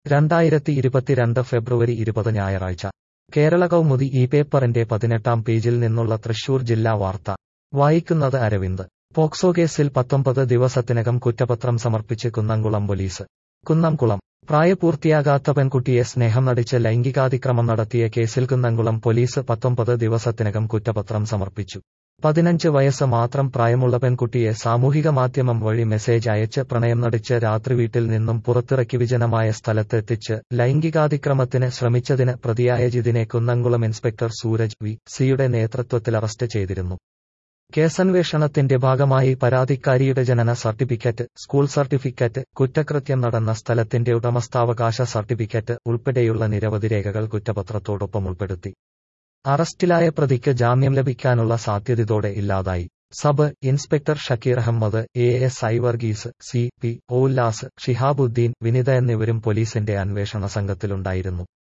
രണ്ടായിരത്തി ഇരുപത്തിരണ്ട് ഫെബ്രുവരി ഇരുപത് ഞായറാഴ്ച കേരള കൗമുദി ഈ പേപ്പറിന്റെ പതിനെട്ടാം പേജിൽ നിന്നുള്ള തൃശൂർ ജില്ലാ വാർത്ത വായിക്കുന്നത് അരവിന്ദ് പോക്സോ കേസിൽ പത്തൊമ്പത് ദിവസത്തിനകം കുറ്റപത്രം സമർപ്പിച്ച് കുന്നംകുളം പോലീസ് കുന്നംകുളം പ്രായപൂർത്തിയാകാത്ത പെൺകുട്ടിയെ സ്നേഹം നടിച്ച് ലൈംഗികാതിക്രമം നടത്തിയ കേസിൽ കുന്നംകുളം പോലീസ് പത്തൊമ്പത് ദിവസത്തിനകം കുറ്റപത്രം സമർപ്പിച്ചു പതിനഞ്ച് വയസ്സ് മാത്രം പ്രായമുള്ള പെൺകുട്ടിയെ സാമൂഹിക മാധ്യമം വഴി മെസ്സേജ് അയച്ച് പ്രണയം നടിച്ച് രാത്രി വീട്ടിൽ നിന്നും പുറത്തിറക്കി വിജനമായ സ്ഥലത്തെത്തിച്ച് ലൈംഗികാതിക്രമത്തിന് ശ്രമിച്ചതിന് പ്രതിയായ ജിതിനെ കുന്നംകുളം ഇൻസ്പെക്ടർ സൂരജ് വി സിയുടെ നേതൃത്വത്തിൽ അറസ്റ്റ് ചെയ്തിരുന്നു കേസന്വേഷണത്തിന്റെ ഭാഗമായി പരാതിക്കാരിയുടെ ജനന സർട്ടിഫിക്കറ്റ് സ്കൂൾ സർട്ടിഫിക്കറ്റ് കുറ്റകൃത്യം നടന്ന സ്ഥലത്തിന്റെ ഉടമസ്ഥാവകാശ സർട്ടിഫിക്കറ്റ് ഉൾപ്പെടെയുള്ള നിരവധി രേഖകൾ കുറ്റപത്രത്തോടൊപ്പം ഉൾപ്പെടുത്തി അറസ്റ്റിലായ പ്രതിക്ക് ജാമ്യം ലഭിക്കാനുള്ള സാധ്യതയോടെ ഇല്ലാതായി sub inspector Shakeer Ahammed A S I Varghese C P Ullas Shihabuddin Vinitha എന്നിവരും പോലീസിന്റെ അന്വേഷണ സംഘത്തിലുണ്ടായിരുന്നു